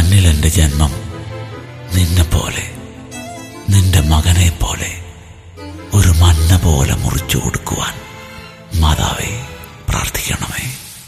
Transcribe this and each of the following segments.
മണ്ണിൽ എൻ്റെ ജന്മം നിന്നെ പോലെ നിന്റെ മകനെ പോലെ ഒരു മണ്ണ പോലെ മുറിച്ചു കൊടുക്കുവാൻ മാതാവേ പ്രാർത്ഥിക്കണമേ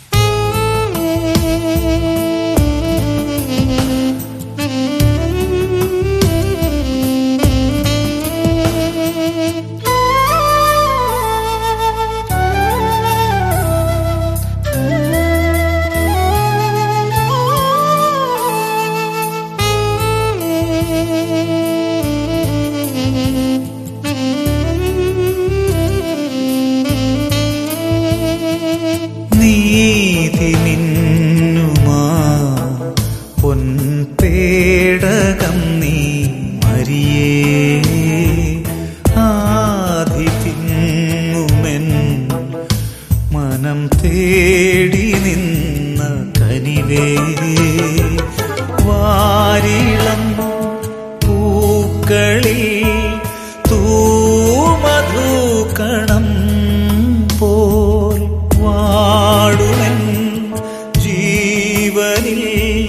നീതി നിന്നുമാ പൊൻപേടകം നീ മരിയേ ആദി തിങ്ങുമെൻ മനം തേടി നിന്ന കനിവേ വാരിളം പൂക്കളിൽ തൂമധുക്കണം പോൽ വാടുമൻ ജീവനിൽ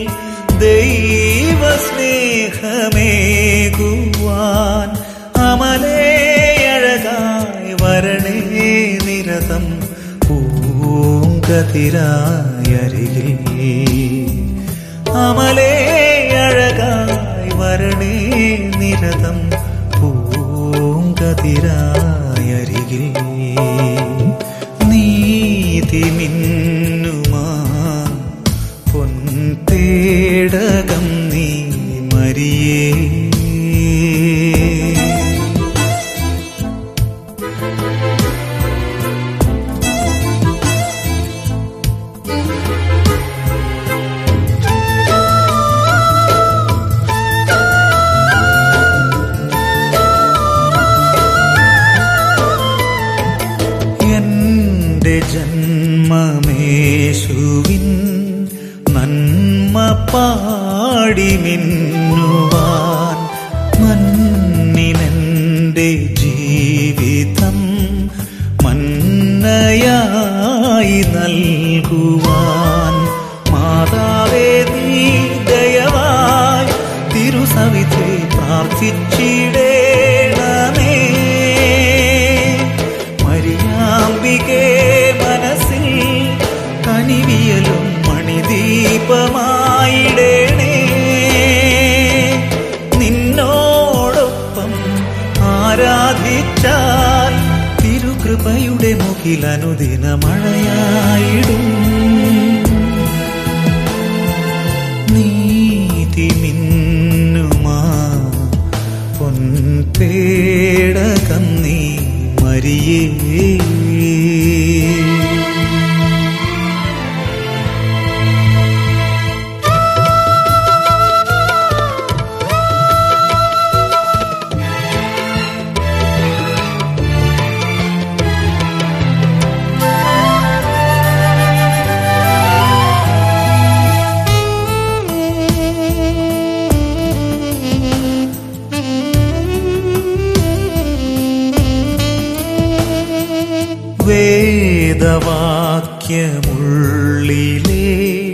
ദൈവസ്നേഹമേകുവാൻ അമലേയഴകായി വരണേ നിരതം പൂങ്കതിരായരികിൽ അമലേയഴകായി വരണേ നിരതം പൂങ്കതിരായരികിൽ നീതി മിന്നുമാ പൊൻതേടകം നീ മരിയേ എന്റെ ജന്മമേശുവിൻ നന്മ പാടി മിന്നുവാൻ മണ്ണിനെന്റെ ജീവിതം മന്നയായി നൽകുവാൻ മാതാവേ നീ ദയവായി തിരുസവിധി പ്രാർത്ഥിച്ചിടേണമേ മരിയാമ്പികേ മനസ്സിൽ കനിവിയലും മണിദീപമായിടേണേ നിന്നോടൊപ്പം ആരാധിച്ചാൽ തിരുകൃപയുടെ മുഖിലനുദിന മഴയായിടും നീതി മിന്നുമാ പൊൻപേടകം നീ മരിയേ വേദവാക്യമുള്ളിലെ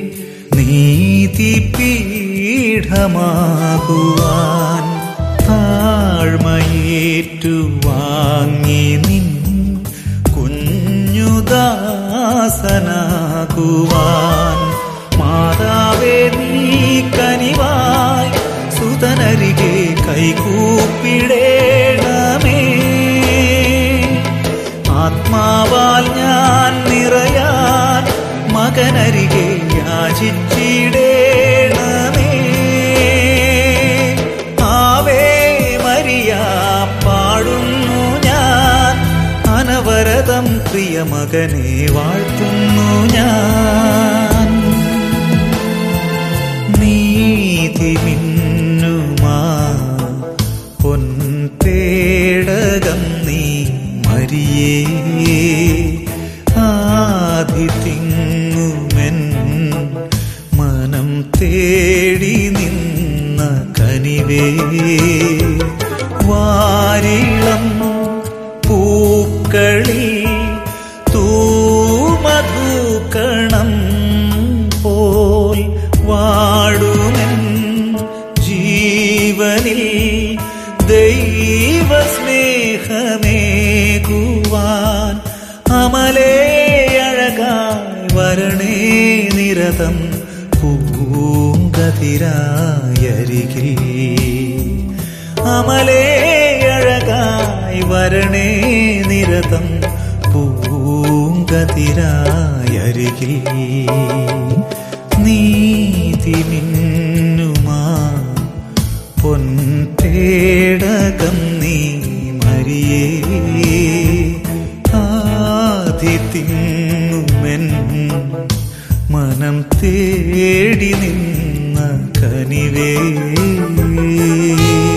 നീതിപീഠമാകുവാൻ താഴ്മയേറ്റു വാങ്ങി നിൻ കുഞ്ഞുദാസനാകുവാൻ മാതാവേ നീ കനിവായി സുതനരികെ കൈകൂപ്പിടേണമേ ആത്മാവാൽ ഞാൻ നിറയാൻ മകനരികെ യാചിച്ചിടേണമേ ആവേ മരിയ പാടുന്നു ഞാൻ അനവരതം പ്രിയമകനെ വാഴ്ത്തുന്നു ഞാൻ നീതി മിന്നുമാ പൊൻപേടകം നീ മരിയേ ആദി തിങ്ങുമെൻ മനം തേടി നിന്ന കനിവേ വാരിളം പൂക്കളിൽ തൂമധുക്കണം പോൽ വാടുമെൻ നിരതം പൂങ്കതിരായരികിൽ അമലേ അഴകായി വരണേ നിരതം പൂങ്കതിരായരികിൽ നീതി മിന്നുമാ പൊൻപേടകം നീ മരിയേ ആദി തിങ്ങുമെൻ മനം തേടി നിന്ന കനിവേ